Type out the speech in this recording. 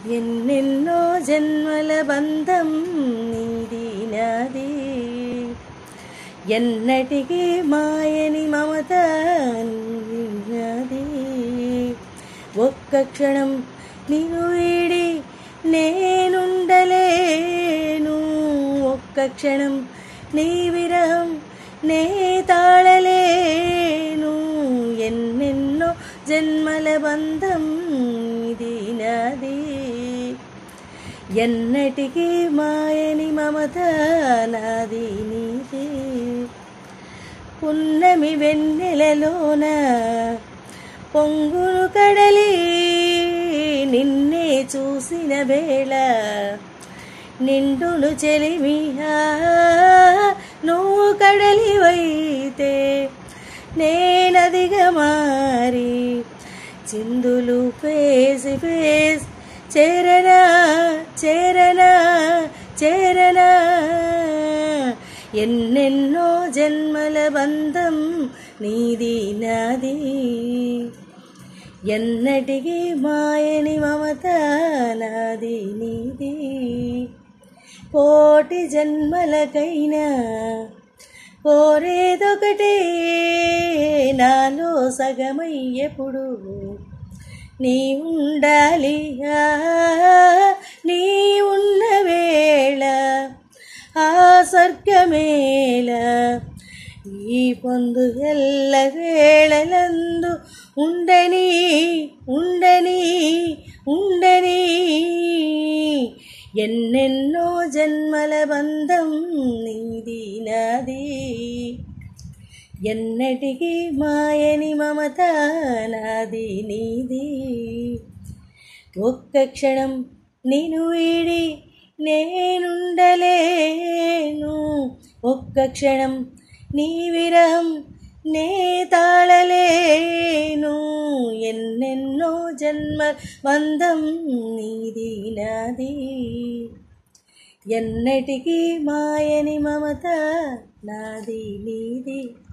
ఎన్నెన్నో జన్మల బంధం నీది నాది ఎన్నటికీ మాయని మమత నీది నాది ఒక్క క్షణం నిన్ను వీడి నేనుండలేను ఒక్క క్షణం నీ విరహం నే తాళలేను ఎన్నెన్నో జన్మల బంధం ఇది నాది ఎన్నటికీ మాయని మమత నాది నీది పున్నమి వెన్నెలలోన పొంగును కడలి నిన్నే చూసిన వేళ నిండును చెలిమిహా నువ్వు కడలివైతే నేనదిగా మారి చిందులు పేసి పేసి చేరనా చేరనా చేరనా ఎన్నెన్నో జన్మల బంధం నీది నాది ఎన్నటికీ మాయని మమత నాది నీది కోటి జన్మలకైనా కోరేదొకటే నాలో సగమై ఎప్పుడు నీ ఉండాలి ఆ, నీ ఉన్న వేళ ఆ స్వర్గమేళ ఈ పొందు ఎల్ల వేళలందు ఉండని ఉండని ఉండని ఎన్నెన్నో జన్మల బంధం నీది నాది ఎన్నటికీ మాయని మమత నాది నీది ఒక్క క్షణం నేను వీడి నేనుండలేను ఒక్క క్షణం నీ విరహం నే తాళలేను ఎన్నెన్నో జన్మ బంధం నీది నాది ఎన్నటికీ మాయని మమత నాది నీది